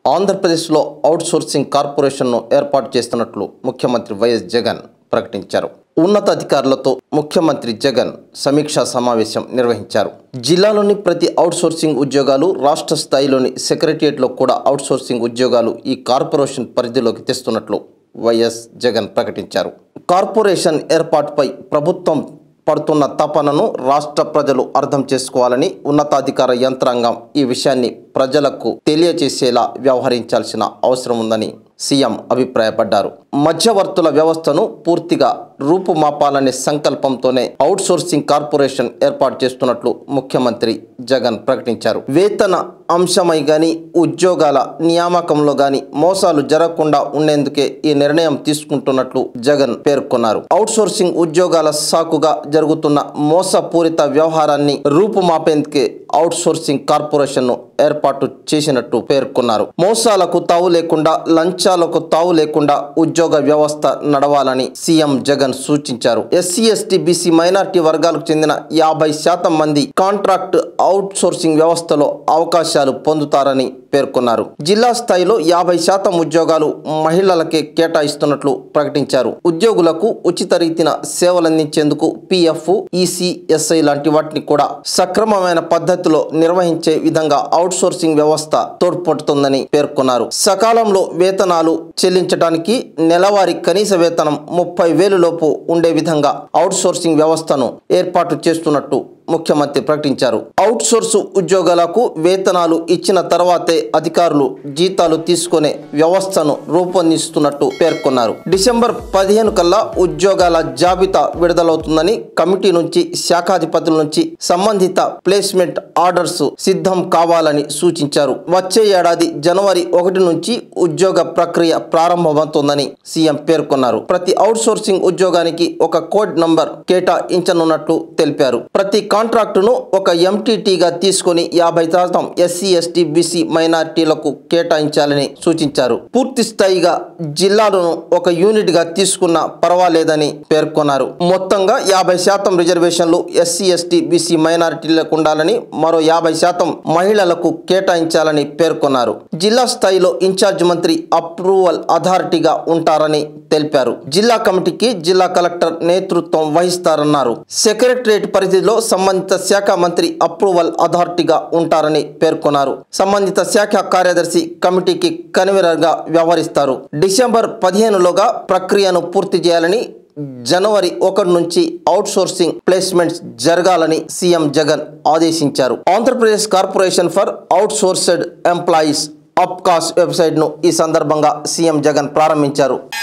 ఆంధ్రప్రదేశ్లో అవుట్సోర్సింగ్ కార్పొరేషన్ను ఏర్పాటు చేస్తున్నట్లు ముఖ్యమంత్రి వైఎస్ జగన్ ప్రకటించారు ఉన్నతాధికారులతో ముఖ్యమంత్రి జగన్ సమీక్షా సమావేశం నిర్వహించారు జిల్లాలోని ప్రతి అవుట్సోర్సింగ్ ఉద్యోగాలు రాష్ట్ర స్థాయిలోని సెక్రటరియట్లో కూడా అవుట్సోర్సింగ్ ఉద్యోగాలు ఈ కార్పొరేషన్ పరిధిలోకి తెస్తున్నట్లు వైఎస్ జగన్ ప్రకటించారు కార్పొరేషన్ ఏర్పాటుపై ప్రభుత్వం పడుతున్న తపనను రాష్ట్ర ప్రజలు అర్థం చేసుకోవాలని ఉన్నతాధికార యంత్రాంగం ఈ విషయాన్ని ప్రజలకు తెలియచేసేలా వ్యవహరించాల్సిన అవసరం ఉందని సీఎం అభిప్రాయపడ్డారు మధ్యవర్తుల వ్యవస్థను పూర్తిగా రూపుమాపాలనే సంకల్పంతోనే అవుట్సోర్సింగ్ కార్పొరేషన్ ఏర్పాటు చేస్తున్నట్లు ముఖ్యమంత్రి జగన్ ప్రకటించారు వేతన అంశమై గాని ఉద్యోగాల నియామకంలో గాని మోసాలు జరగకుండా ఉండేందుకే ఈ నిర్ణయం తీసుకుంటున్నట్లు జగన్ పేర్కొన్నారు అవుట్సోర్సింగ్ ఉద్యోగాల సాకుగా జరుగుతున్న మోసపూరిత వ్యవహారాన్ని రూపుమాపేందుకే అవుట్సోర్సింగ్ కార్పొరేషన్ను ఏర్పాటు చేసినట్టు పేర్కొన్నారు మోసాలకు తావు లేకుండా లంచాలకు తావు లేకుండా ఉద్యోగ వ్యవస్థ నడవాలని సీఎం జగన్ సూచించారు ఎస్సీ ఎస్టీ బీసీ మైనార్టీ వర్గాలకు చెందిన యాభై శాతం మంది కాంట్రాక్ట్ అవుట్ సోర్సింగ్ వ్యవస్థలో అవకాశాలు పొందుతారని పేర్కొన్నారు జిల్లా స్థాయిలో యాభై శాతం ఉద్యోగాలు మహిళలకే కేటాయిస్తున్నట్లు ప్రకటించారు ఉద్యోగులకు ఉచిత రీతిన సేవలందించేందుకు పిఎఫ్ ఈసీఎస్ఐ లాంటి వాటిని కూడా సక్రమమైన పద్ధతిలో నిర్వహించే విధంగా అవుట్ సోర్సింగ్ వ్యవస్థ తోడ్పడుతుందని పేర్కొన్నారు సకాలంలో వేతనాలు చెల్లించడానికి నెలవారీ కనీస వేతనం ముప్పై వేలు లోపు ఉండే విధంగా అవుట్ సోర్సింగ్ వ్యవస్థను ఏర్పాటు చేస్తున్నట్టు ముఖ్యమంత్రి ప్రకటించారు అవుట్ సోర్సు ఉద్యోగాలకు వేతనాలు ఇచ్చిన తర్వాతే అధికారులు జీతాలు తీసుకునే వ్యవస్థను రూపొందిస్తున్నట్టు పేర్కొన్నారు డిసెంబర్ పదిహేను కల్లా ఉద్యోగాల జాబితా విడుదలవుతుందని కమిటీ నుంచి శాఖాధిపతుల నుంచి సంబంధిత ప్లేస్మెంట్ ఆర్డర్స్ సిద్ధం కావాలని సూచించారు వచ్చే ఏడాది జనవరి ఒకటి నుంచి ఉద్యోగ ప్రక్రియ ప్రారంభమవుతోందని సీఎం పేర్కొన్నారు ప్రతి అవుట్ సోర్సింగ్ ఉద్యోగానికి ఒక కోడ్ నంబర్ కేటాయించనున్నట్లు తెలిపారు ప్రతి కాంట్రాక్టును ఒక ఎంటీటీగా తీసుకొని యాభై శాతం ఎస్సీ ఎస్టీ బీసీ మైనారిటీలకు కేటాయించాలని సూచించారు పూర్తి స్థాయిగా జిల్లాలను ఒక యూనిట్ గా తీసుకున్నా పర్వాలేదని పేర్కొన్నారు మొత్తంగా యాభై శాతం రిజర్వేషన్లు ఎస్సీ ఎస్టీ బీసీ మైనారిటీలకు ఉండాలని మరో యాభై శాతం మహిళలకు కేటాయించాలని పేర్కొన్నారు జిల్లా స్థాయిలో ఇన్ఛార్జ్ మంత్రి అప్రూవల్ అథారిటీగా ఉంటారని తెలిపారు జిల్లా కమిటీకి జిల్లా కలెక్టర్ నేతృత్వం వహిస్తారన్నారు సెక్రటరియట్ పరిధిలో సంబంధిత శాఖ మంత్రి అప్రూవల్ అథారిటీగా ఉంటారని పేర్కొన్నారు సంబంధిత శాఖ కార్యదర్శి కమిటీకి కన్వీనర్గా వ్యవహరిస్తారు డిసెంబర్ పదిహేనులోగా ప్రక్రియను పూర్తి చేయాలని జనవరి ఒకటి నుంచి అవుట్ సోర్సింగ్ ప్లేస్మెంట్స్ జరగాలని సీఎం జగన్ ఆదేశించారు Andhra Pradesh corporation for outsourced employees APCOS వెబ్సైట్ను ఈ సందర్భంగా సీఎం జగన్ ప్రారంభించారు